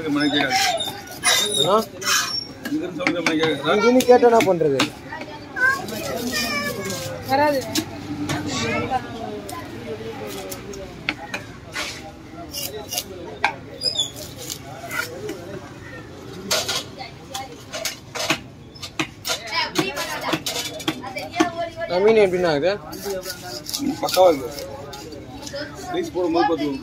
இருக்க மணி கேட்காது அண்ணா இங்க இருந்து சவுண்ட் மணி கேட்காதா இங்கே கேட்டால் என்ன பண்ணுறது வராது நான் மீன் எப்படின்னா இது பக்காவா இருக்கு ரைஸ் போடும்போது பார்த்துக்கோங்க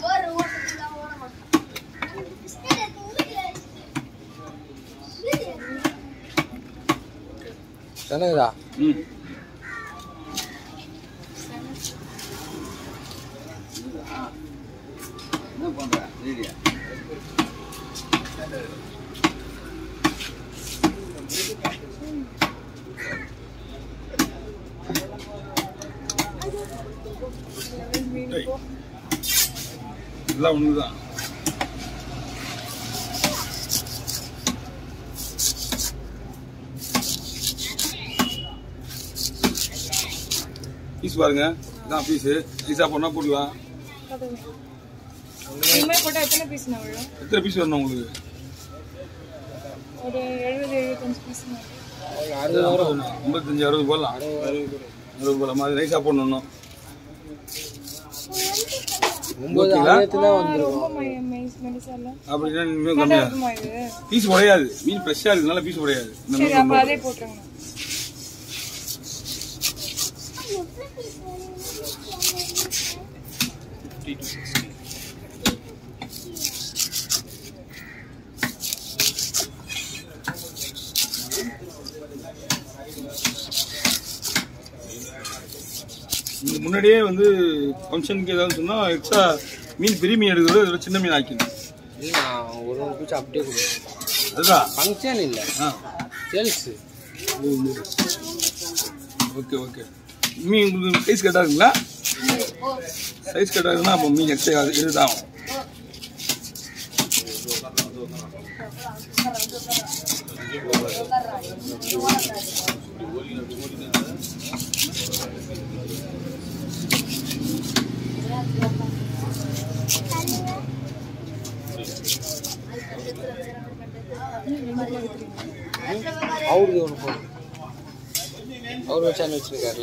என்னங்கதா ம் என்ன பண்ற ரேடியா எல்லாம் ஒண்ணுதான் பீஸ் பாருங்க இதான் பீஸு பீஸா போனா போடலாம் இனிமேல் போட்டால் எத்தனை பீஸ் நான் விழும் எத்தனை பீஸ் வரணும் உங்களுக்கு ஒரு எழுபது எழுபத்தஞ்சு பீஸ் அறுபது வரும் ஐம்பத்தஞ்சு அறுபது போடலாம் அறுபது போடலாம் அது நைஸாக போடணும் இன்னும். ஒம்பது ஆயிரத்து தான் வந்துருக்கும் ரொம்ப மை மைஸ் மெடிசல்ல அப்படின்னா இன்னும் கம்மியாக இருக்குமா இது பீஸ் உடையாது மீன் ஃப்ரெஷ்ஷாக இருக்குனால பீஸ் உடையாது இந்த சரி மாதிரி அப்போ அதே போட்டுருங்க நீங்க முன்னாடியே வந்து ஃபங்க்ஷனுக்கு ஏதாவது சொன்னால் எக்ஸ்ட்ரா மீன் பெரிய மீன் எடுக்கிறது இதோட சின்ன மீன் ஆக்கிடணும் இல்லை நான் ஒரு ஒரு பீஸ் அப்படியே கொடுப்பேன் அதுதான் ஃபங்க்ஷன் இல்லை ஆ சேல்ஸு ஓகே ஓகே மீன் உங்களுக்கு சைஸ் கரெக்டாக இருக்குங்களா சைஸ் கரெக்டாக இருக்குன்னா அப்போ மீன் எக்ஸ்ட்ரா இதுதான் ஆகும் அவருக்கு ஒன்று போடும் அவர் ஒரு சேனல் வச்சிருக்காருல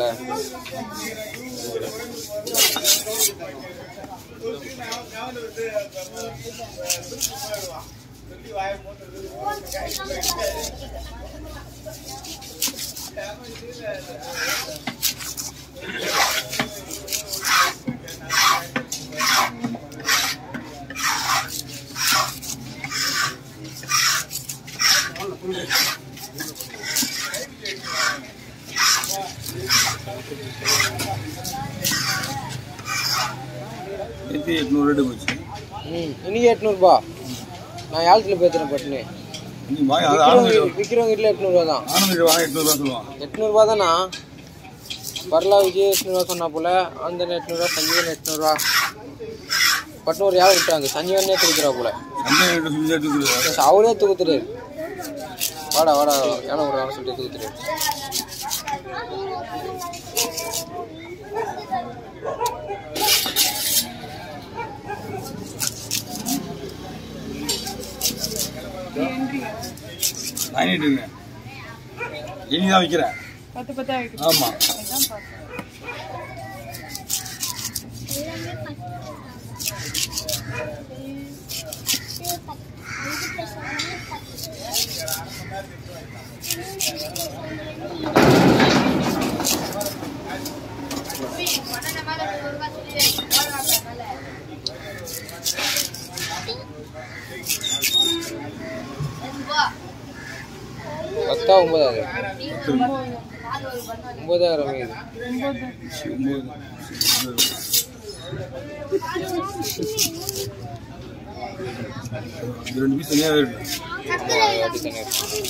நேற்று எட்நூறு ரேட்டு போச்சு ம் இன்னைக்கு எட்நூறுபா நான் ஏலத்தில் பேத்துறேன் பட்டுன்னு நீ வாங்க அது ஆனந்த விற்கிறவங்க விற்கிறவங்க வீட்டில் எட்நூறுபா தான் ஆனந்த வாங்க எட்நூறுவா சொல்லுவான் எட்நூறுபா தானா பரலா விஜய் எட்நூறுவா சொன்னா போல அந்த எட்நூறுவா சஞ்சீவன் எட்நூறுவா பட்னு ஒரு யாரும் விட்டாங்க சஞ்சீவனே தூக்குறா போல சண்டை ரெண்டு சொல்லி எடுத்துக்கிறது அவரே தூக்குத்துறாரு வாடா வாடா ஏன்னா ஒரு சொல்லிட்டு தூக்குத்துறாரு வாங்கிட்டுங்க இனி தான் விற்கிறேன் பத்து பத்தா வைக்கணும் ஆமாம் அதான் பார்த்தேன் பத்தா ஒன்பதாவது ஒன்பதாயிரம் இது ஒம்பது இது ரெண்டு பீஸ் தனியாக இருக்கு அப்படி தானே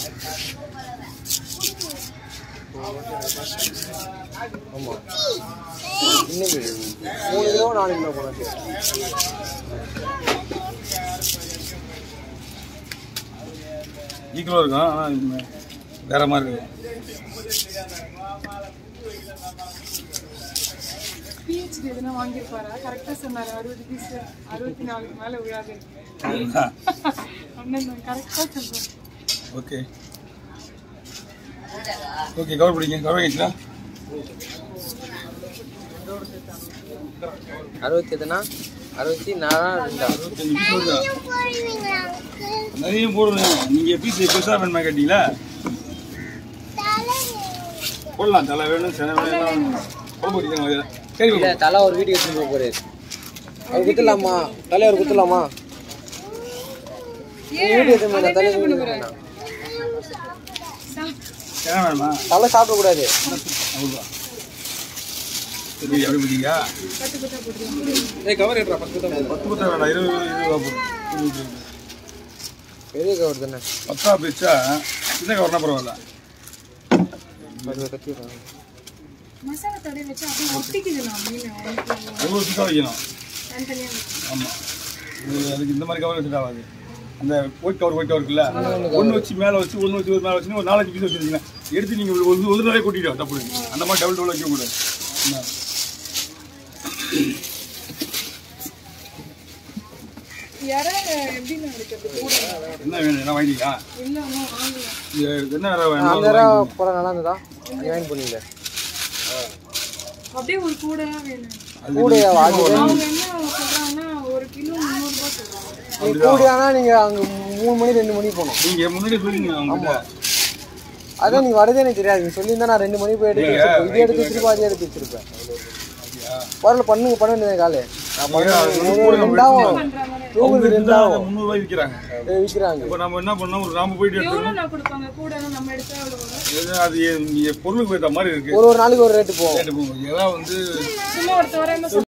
ஆமாம் இன்னும் மூணு கிலோ நாலு கிலோ போனாச்சு ஈக்குவலாக இருக்கும் ஆனால் வேற மாதிரி இருக்கு பிஹெச்டி எதுனா வாங்கியிருப்பாரா கரெக்டாக சொன்னார் அறுபது பீஸ் அறுபத்தி நாலுக்கு மேலே விழாது அதுதான். அண்ணன் கரெக்டா சொல்றேன் ஓகே ஓகே கவர் பிடிங்க கவர் ஆகிடுச்சுனா அறுபத்தி எதுனா அறுபத்தி நாலா ரெண்டா அறுபத்தஞ்சு பீஸ் வருதா நிறைய போடணும் நீங்கள் பீஸ் பெருசாக வேணுமா கேட்டீங்களா போடலாம் தலை வேணும் சென வேணும் குழம்பு பிடிக்கணும் சரி இல்ல தலை ஒரு வீடியோ எடுத்துட்டு போக போறாரு அவர் குத்துலாமா தலைவர் குத்துலாமா வீடியோ எடுத்து போய் தலை வீடியோ வேணாம் சென வேணுமா தலை சாப்பிட கூடாது அவ்வளோதான் சரி அப்படி பிடிக்கா ஏய் கவர் எடுறா பத்து பத்து பத்தா வேண்டாம் இருபது இருபது ரூபா போதும் பெரிய கவர் தானே பத்தா பிரிச்சா சின்ன கவர்னா பரவாயில்ல பத்து கத்தி விடுறா. மசாலா தடவை வச்சு அப்படியே ஒட்டிக்குதுண்ணா மீன் அவனுக்கு எவ்வளோ சுத்தம் வைக்கணும் தனித்தனியா ஆமாம் இது அதுக்கு இந்த மாதிரி கவர் செட் ஆகாது அந்த ஒயிட் கவர் ஒயிட் கவர் இருக்குல்ல ஒன்று வச்சு மேலே வச்சு ஒன்று வச்சு ஒரு மேலே வச்சு ஒரு நாலஞ்சு பீஸ் வச்சுருக்கீங்க எடுத்து நீங்கள் ஒரு ஒரு நாளே கொட்டிட்டோம் தப்பு இல்லை. அந்த மாதிரி டபுள் டபுள் வைக்கக்கூடாது என்ன? இறை எப்படிண்ணா எடுக்கிறது கூட என்ன வேணும் என்ன வாங்கிட்டீங்களா இல்லை ஒன்றும் வாங்கல இது என்ன வேறு அந்த வேணும் ரூபா படம் நல்லா இருந்ததா நீ வாங்கி போனீங்களே அப்படியே ஒரு கூட வேணும் கூடையா அது அவங்க என்ன சொல்றாங்கன்னா ஒரு கிலோ முந்நூறுபா சொல்றாங்க நீ கூடையானா நீங்க அங்க மூணு மணி ரெண்டு மணிக்கு போகணும் நீங்கள் முன்னாடியே சொல்லிங்க அவங்க அதான் நீங்க வரதே எனக்கு தெரியாது நீ சொல்லியிருந்தா நான் ரெண்டு மணிக்கு போய் எடுத்து வச்சிருப்பேன் இது எடுத்து வச்சிருப்பேன் அது எடுத்து வச்சிருப்பேன் பரவாயில்ல பண்ணுங்க பண்ண வேண்டியது காலு நான் பண்ணுவேன் ரெண்டாவும் தூங்குது ரெண்டாவும் முந்நூறுபாய் விற்கிறாங்க விற்கிறாங்க இப்போ நம்ம என்ன பண்ணோம் ஒரு நாம போயிட்டு எடுத்து எவ்வளோ நான் கொடுப்பாங்க கூட நம்ம எடுத்தா எவ்வளோ வரும் எது அது நீங்க பொருளுக்கு ஏற்ற மாதிரி இருக்கு ஒரு ஒரு நாளைக்கு ஒரு ரேட்டு போகும் கேட்டு போங்க ஏதாவது வந்து சும்மா ஒரு தோராயமா